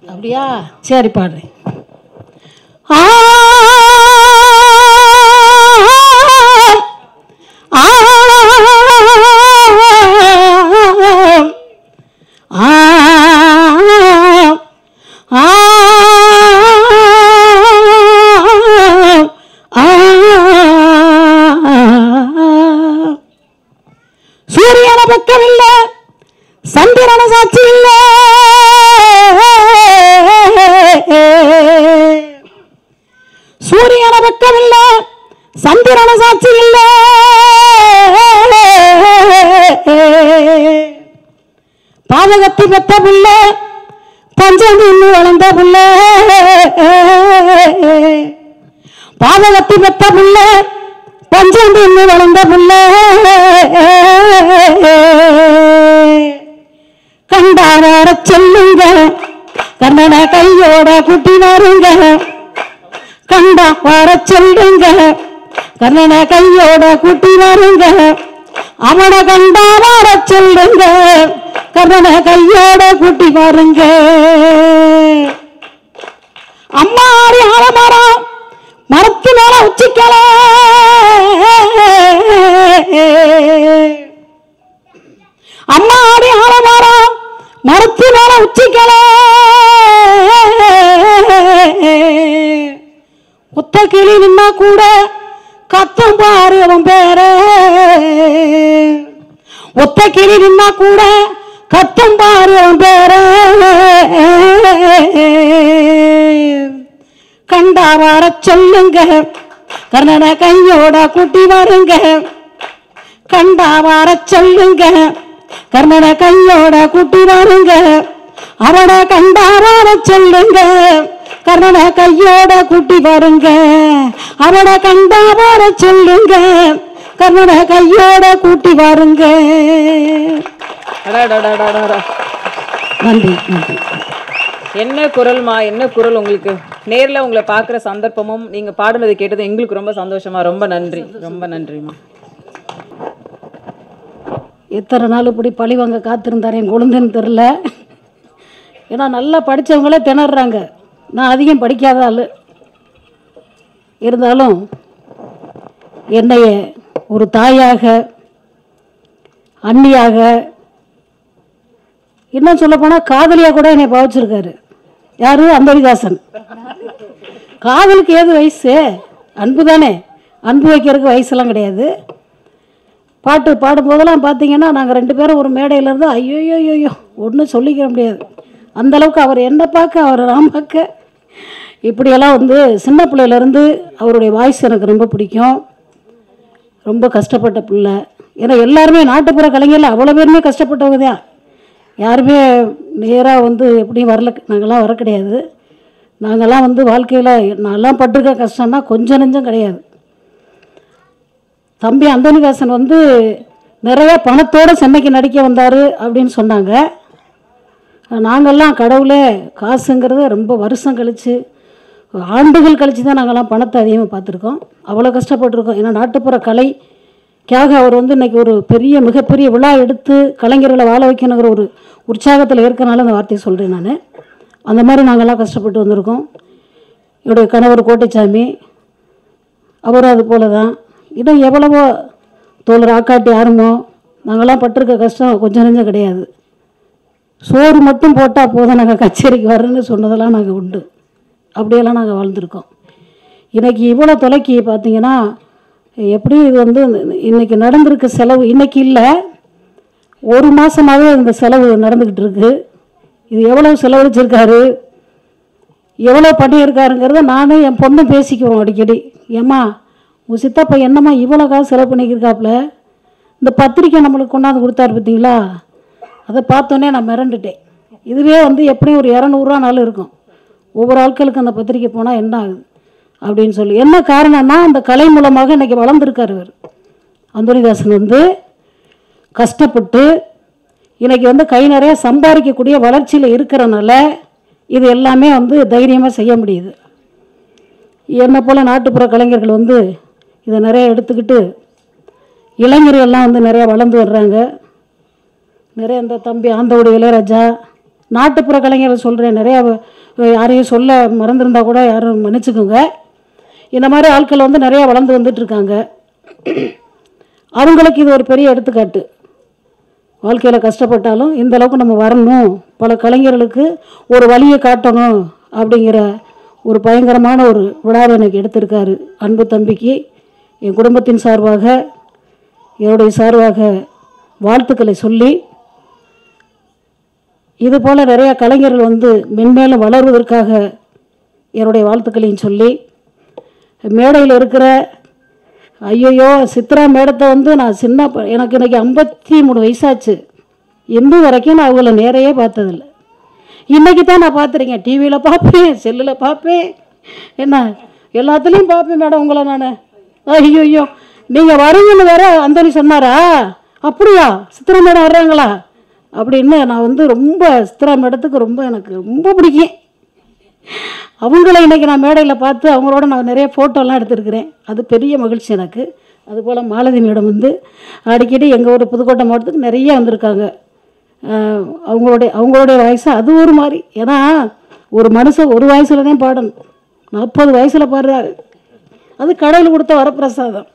அப்படியா சரி பாடுறேன் ஆ ஆ ஆ ஆ சூரியன பக்கம் இல்ல சந்திரன சாட்சி இல்ல சூரியன பக்கம் இல்ல சந்திரன சாட்சி இல்ல பாதகத்தை பெத்த புள்ள பஞ்சம் தின்னு வளர்ந்த புள்ள பாதகத்தை பெத்த புள்ள பஞ்சம் தின்னு வளர்ந்த புள்ள கண்டார சொல்லுங்க கண்ணன கையோட குட்டி வருங்க கண்டா வர சொல்லுங்க கண்ணன கையோட குட்டி வருங்க அவன கண்டா வர சொல்லுங்க கண்ணன கையோட குட்டி வருங்க அம்மாடி ஆலமரம் மரத்து மேல உச்சிக்கல அம்மாடி ஆலமரம் மரத்து மேல உச்சிக்கல ஒத்த கிளி நின்னா கூட கத்தம் பாரு அவன் பேர ஒத்த கிளி நின்னா கூட கத்தம் பாரு அவன் பேர கண்டா வர சொல்லுங்க கர்ணன கையோட கூட்டி வருங்க கண்டா வர சொல்லுங்க கர்ணன கையோட கூட்டி வருங்க அவட கண்டா வர சொல்லுங்க கர்ணன கையோட கூட்டி வருங்க அவட கண்டா வர சொல்லுங்க கர்ணன கையோட கூட்டி வருங்க அடாடாடாடாடா. நன்றி நன்றி என்ன குரல்மா என்ன குரல் உங்களுக்கு நேர்ல உங்களை பார்க்குற சந்தர்ப்பமும் நீங்க பாடுனது கேட்டது எங்களுக்கு ரொம்ப சந்தோஷமா ரொம்ப நன்றி ரொம்ப நன்றிம்மா எத்தனை நாள் இப்படி பழி வாங்க காத்திருந்தார் என் குழந்தைன்னு தெரில ஏன்னா நல்லா படித்தவங்களே திணறாங்க நான் அதிகம் படிக்காத ஆள் இருந்தாலும் என்னைய ஒரு தாயாக அண்ணியாக இன்னும் சொல்லப்போனால் காதலியாக கூட என்னை பாவிச்சிருக்காரு யாரு அந்தரிதாசன் காதலுக்கு ஏது வயசு அன்பு தானே அன்பு வைக்கிறதுக்கு வயசெல்லாம் கிடையாது பாட்டு பாடும்போதெல்லாம் பார்த்தீங்கன்னா நாங்கள் ரெண்டு பேரும் ஒரு மேடையில் இருந்து ஐயோ ஐயோ ஒன்றும் சொல்லிக்க முடியாது அந்த அளவுக்கு அவர் என்ன பார்க்க அவர் நான் பார்க்க இப்படியெல்லாம் வந்து சின்ன பிள்ளையிலேருந்து அவருடைய வாய்ஸ் எனக்கு ரொம்ப பிடிக்கும் ரொம்ப கஷ்டப்பட்ட பிள்ளை ஏன்னா எல்லாருமே நாட்டுப்புற கலைஞர்கள் அவ்வளோ பேருமே கஷ்டப்பட்டவங்க தான் யாருமே நேராக வந்து எப்படியும் வரல நாங்கள்லாம் வர கிடையாது நாங்கள்லாம் வந்து வாழ்க்கையில் நான்லாம் பட்டிருக்க கஷ்டம்னா கொஞ்சம் நெஞ்சம் கிடையாது தம்பி அந்தோனிதாசன் வந்து நிறைய பணத்தோட சென்னைக்கு நடிக்க வந்தார் அப்படின்னு சொன்னாங்க நாங்கள்லாம் கடவுளே காசுங்கிறத ரொம்ப வருஷம் கழித்து ஆண்டுகள் கழித்து தான் நாங்கள்லாம் பணத்தை அதிகமாக பார்த்துருக்கோம் அவ்வளோ கஷ்டப்பட்டிருக்கோம் ஏன்னா நாட்டுப்புற கலைக்காக அவர் வந்து இன்னைக்கு ஒரு பெரிய மிகப்பெரிய விழா எடுத்து கலைஞர்களை வாழ வைக்கணுங்கிற ஒரு உற்சாகத்தில் இருக்கனால அந்த வார்த்தையை சொல்கிறேன் நான் அந்த மாதிரி நாங்கள்லாம் கஷ்டப்பட்டு வந்திருக்கோம் என்னுடைய கணவர் கோட்டைச்சாமி அவரும் அது போல தான் இன்னும் எவ்வளவோ தோழர் ஆக்காட்டி யாருமோ நாங்கள்லாம் பட்டிருக்க கஷ்டம் கொஞ்சம் நெஞ்சம் கிடையாது சோறு மட்டும் போட்டால் போதும் நாங்கள் கச்சேரிக்கு வர்றேன்னு சொன்னதெல்லாம் நாங்கள் உண்டு அப்படியெல்லாம் நாங்கள் வாழ்ந்துருக்கோம் இன்னைக்கு இவ்வளோ தொலைக்கி பார்த்தீங்கன்னா எப்படி இது வந்து இன்னைக்கு நடந்திருக்க செலவு இன்னைக்கு இல்லை ஒரு மாதமாகவே இந்த செலவு நடந்துக்கிட்டு இருக்கு இது எவ்வளவு செலவழிச்சிருக்காரு எவ்வளோ பண்ணியிருக்காருங்கிறத நானும் என் பொண்ணும் பேசிக்குவோம் அடிக்கடி ஏம்மா உன் சித்தப்பா என்னம்மா இவ்வளோ காசு செலவு பண்ணிக்கிருக்காப்புல இந்த பத்திரிக்கை நம்மளுக்கு கொண்டாந்து கொடுத்தாரு பார்த்தீங்களா அதை பார்த்தோன்னே நான் மிரண்டுட்டேன் இதுவே வந்து எப்படியும் ஒரு இரநூறுவா நாள் இருக்கும் ஒவ்வொரு ஆட்களுக்கும் அந்த பத்திரிக்கை போனால் என்ன ஆகுது அப்படின்னு சொல்லி என்ன காரணம்னா அந்த கலை மூலமாக இன்னைக்கு வளர்ந்துருக்காரு இவர் அந்தோனிதாசன் வந்து கஷ்டப்பட்டு இன்னைக்கு வந்து கை நிறைய சம்பாதிக்கக்கூடிய வளர்ச்சியில் இருக்கிறனால இது எல்லாமே வந்து தைரியமாக செய்ய முடியுது என்னை போல் நாட்டுப்புற கலைஞர்கள் வந்து இதை நிறைய எடுத்துக்கிட்டு இளைஞர்கள்லாம் வந்து நிறையா வளர்ந்து வர்றாங்க நிறைய இந்த தம்பி ஆந்தோடு இளையராஜா நாட்டுப்புற கலைஞரை சொல்கிறேன் நிறையா அஹ், யாரையும் சொல்ல மறந்துருந்தா கூட யாரும் மன்னிச்சுக்கோங்க இந்த மாதிரி ஆட்கள் வந்து நிறையா வளர்ந்து வந்துட்டு இருக்காங்க அவங்களுக்கு இது ஒரு பெரிய எடுத்துக்காட்டு வாழ்க்கையில் கஷ்டப்பட்டாலும் இந்த அளவுக்கு நம்ம வரணும் பல கலைஞர்களுக்கு ஒரு வழியை காட்டணும் அப்படிங்கிற ஒரு பயங்கரமான ஒரு விழாவை எனக்கு எடுத்திருக்காரு அன்பு தம்பிக்கு என் குடும்பத்தின் சார்பாக என்னுடைய சார்பாக வாழ்த்துக்களை சொல்லி இது போல் நிறைய கலைஞர்கள் வந்து மென்மேலும் வளர்வதற்காக என்னுடைய வாழ்த்துக்களையும் சொல்லி மேடையில் இருக்கிற ஐயையோ சித்ரா மேடத்தை வந்து நான் சின்ன ப- எனக்கு இன்னைக்கு ஐம்பத்தி மூணு வயசாச்சு இன்னும் வரைக்கும் நான் அவங்கள நேரையே பார்த்ததில்ல இன்னைக்கு தான் நான் பார்த்துருக்கேன் டிவியில் பார்ப்பேன் செல்லில் பார்ப்பேன் என்ன எல்லாத்துலேயும் பார்ப்பேன் மேடம் உங்களை நான் ஐயோ ஐயோ நீங்கள் வரீங்கன்னு வேற அந்தனி சொன்னாரா அப்படியா சித்ரா மேடம் வர்றாங்களா அப்படின்னு நான் வந்து ரொம்ப சித்ரா மேடத்துக்கு ரொம்ப எனக்கு ரொம்ப பிடிக்கும் அவங்கள இன்னைக்கு நான் மேடையில் பார்த்து அவங்களோட நான் நிறைய ஃபோட்டோலாம் எடுத்திருக்கிறேன் அது பெரிய மகிழ்ச்சி எனக்கு அதுபோல் மாலதி மேடம் வந்து அடிக்கடி எங்கள் ஊர் புதுக்கோட்டை மாவட்டத்துக்கு நிறைய வந்திருக்காங்க ஆஹ் அவங்களுடைய அவங்களுடைய வயசு அது ஒரு மாதிரி ஏன்னா ஒரு மனுஷன் ஒரு வயசில் தான் பாடணும் நாற்பது வயசில் பாடுறாரு அது கடவுள் கொடுத்த வரப்பிரசாதம்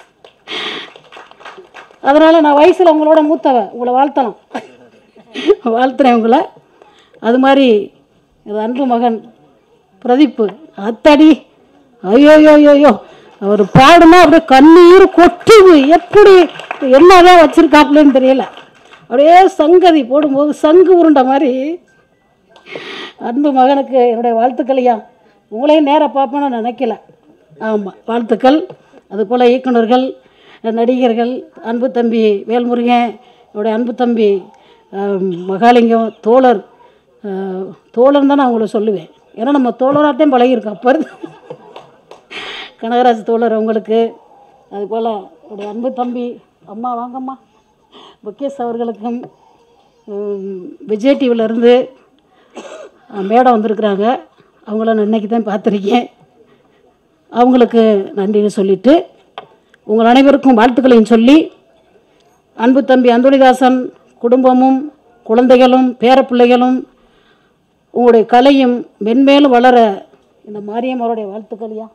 அதனால் நான் வயசில் உங்களோட மூத்தவ உங்களை வாழ்த்தலாம் வாழ்த்துறேன் உங்களை அது மாதிரி இது அன்பு மகன் பிரதீப்பு அத்தாடி ஐயோ ஐயோ ஐயோ அவர் பாடுனா அப்படியே கண்ணீர் கொட்டுது எப்படி என்னதான் வச்சிருக்காப்புலன்னு தெரியல அப்படியே சங்கதி போடும்போது சங்கு உருண்ட மாதிரி அன்பு மகனுக்கு என்னுடைய வாழ்த்துக்களையா உங்களையும் நேராக பார்ப்பேன்னு நினைக்கல ஆமாம் வாழ்த்துக்கள் அதுபோல் இயக்குனர்கள் நடிகர்கள் அன்பு தம்பி வேல்முருகன் என்னுடைய அன்பு தம்பி ஆம், மகாலிங்கம் தோழர் ஆ, தோழன் தான் நான் உங்களை சொல்லுவேன் ஏன்னா நம்ம தோழராட்டையும் பழகியிருக்கோம் அப்போ இருந்து கனகராஜ் தோழர் அவங்களுக்கு அதுபோல் என்னுடைய அன்பு தம்பி அம்மா வாங்கம்மா முகேஷ் அவர்களுக்கும் உம், விஜய் டிவிலேருந்து மேடம் வந்திருக்கிறாங்க அவங்கள நான் இன்னைக்கு தான் பார்த்துருக்கேன் அவங்களுக்கு நன்றின்னு சொல்லிட்டு உங்கள் அனைவருக்கும் வாழ்த்துக்களையும் சொல்லி அன்பு தம்பி அந்தோணிதாசன் குடும்பமும் குழந்தைகளும் பேரப்பிள்ளைகளும் உங்களுடைய கலையும் மென்மேலும் வளர இந்த மாரியம்மருடைய வாழ்த்துக்களையா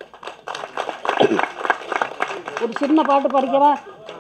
ஒரு சின்ன பாட்டு படிக்கவா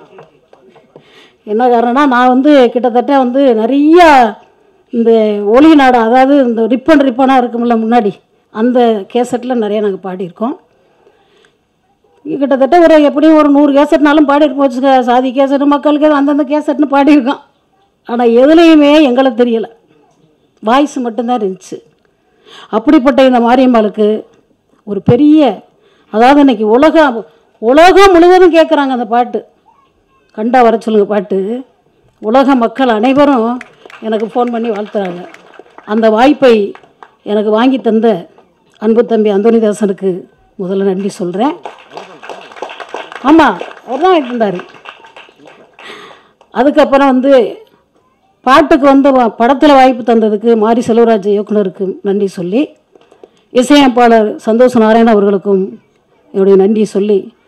என்ன காரணம்னா நான் வந்து கிட்டத்தட்ட வந்து நிறையா இந்த ஒளி நாடகம் அதாவது இந்த ரிப்பன் ரிப்பனாக இருக்கும்ல முன்னாடி அந்த கேசட்டில் நிறைய நாங்கள் பாடியிருக்கோம் கிட்டத்தட்ட ஒரு எப்படியும் ஒரு நூறு கேசட்னாலும் பாடியிருப்போம் வச்சுக்க சாதி கேசட்டு மக்களுக்கு அந்தந்த கேசட்னு பாடியிருக்கோம் ஆனால் எதுலேயுமே எங்களை தெரியலை வாய்ஸ் மட்டும்தான் இருந்துச்சு அப்படிப்பட்ட இந்த மாரியம்மாளுக்கு ஒரு பெரிய அதாவது இன்னைக்கு உலகம் உலகம் முழுவதும் கேட்குறாங்க அந்த பாட்டு கண்டா வர சொல்லுங்க பாட்டு உலக மக்கள் அனைவரும் எனக்கு ஃபோன் பண்ணி வாழ்த்துறாங்க அந்த வாய்ப்பை எனக்கு வாங்கி தந்த அன்பு தம்பி அந்தோனிதாசனுக்கு முதல்ல நன்றி சொல்கிறேன் ஆமாம் அவர் தான் வாங்கி தந்தார் அதுக்கப்புறம் வந்து பாட்டுக்கு வந்து படத்தில் வாய்ப்பு தந்ததுக்கு மாரி செல்வராஜ் இயக்குனருக்கு நன்றி சொல்லி இசையமைப்பாளர் சந்தோஷ் நாராயணன் அவர்களுக்கும் என்னுடைய நன்றி சொல்லி